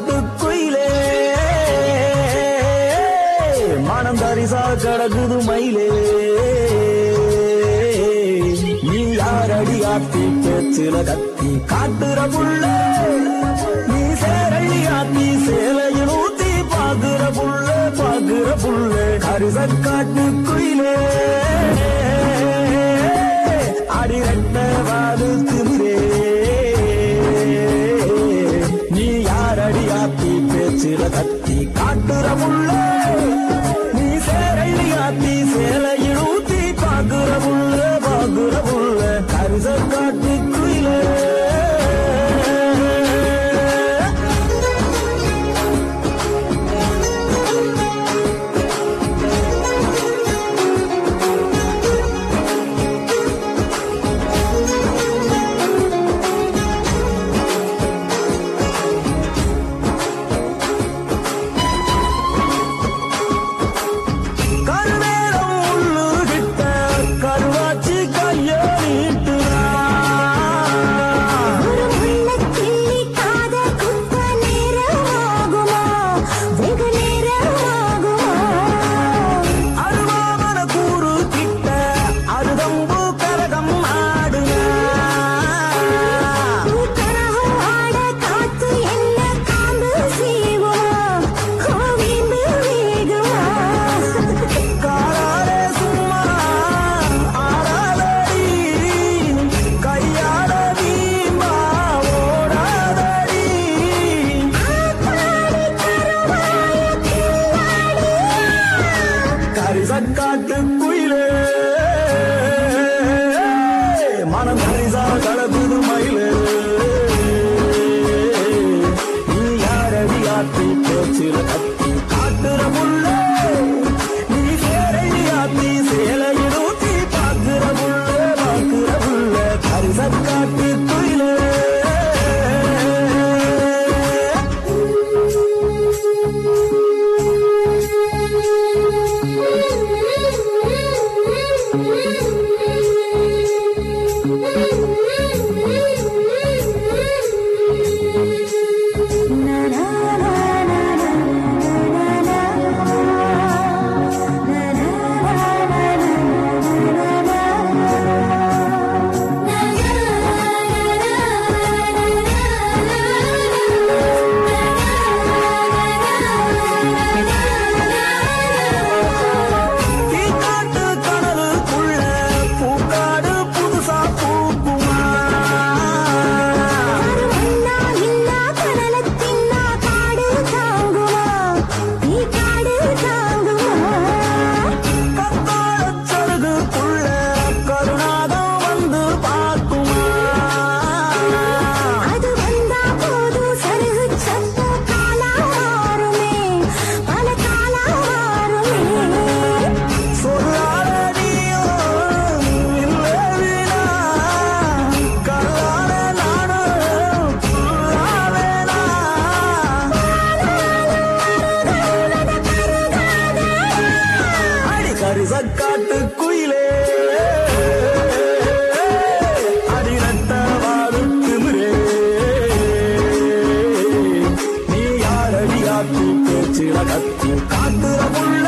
காட்டு குயிலே மனம் தரிசா கிடக்குது மயிலே நீ யாரடி ஆத்தி பேச்சில கத்தி காட்டுற புள்ள நீ சேரடி ஆத்தி சேலையில் ஊத்தி பாக்குற புள்ள பாக்குற புள்ள கரிச காட்டு குயிலே அடி ரெட்ட வாது திமிரே நீ யாரடி ஆத்தி பேச்சில கத்தி காட்டுற புள்ள நீ சேரடி ஆத்தி சேலையில் ஊத்தி பாக்குற புள்ள பாக்குற புள்ள கரிச காட்டு குயிலே கருவேலம் உள்ளுகிட்ட கருவாச்சி கைய நீட்டுறா ஒரு முள்ளக் கிள்ளி காத குத்த நேரமாகுமா வெகு நேரமாகுமா அருவாமன கூறு கிட்ட அருகம்பு கரகம் ஆடுங்க கரகம் ஆட காத்து என்ன காம்பு சீவுமா கோவிந்து வேகுமா காலாலே சும்மா ஆடாதடி கையால வீம்பா ஓடாதடி கரிசக்காட்டு குயிலே மனம் கரிசா கலப்புது மயிலே நீ யாரடி ஆத்தி பேச்சில கத்தி காட்டுற புள்ள நீ சேரடி ஆத்தி சேலையில் ஊத்தி பாக்குற புள்ள பாக்குற புள்ள கரிசக்காட்டு குயிலே தீக்காட்டு கனலுக்குள்ள பூக்காடு புதுசா பூக்குமா மன்னா இன்னா கனலத்தின்னா காடு தாங்குமா நீ காடு தாங்குமா கத்தாழச் சருகுக்குள்ள கருணாகம் வந்து பார்க்குமா அது வந்தா போதும் சருகு சத்தம் காலா மாறுமே பல காலா மாறுமே சொல்லாரடியோ இல்லை வீணா கல்லான நானும் புல்லாவேனா அடி கரிசக்காட்டு குயிலே அடி நட்ட வாழுக்கு நீ யாரடி ஆத்தி பேச்சில கத்தி காட்டுற புள்ள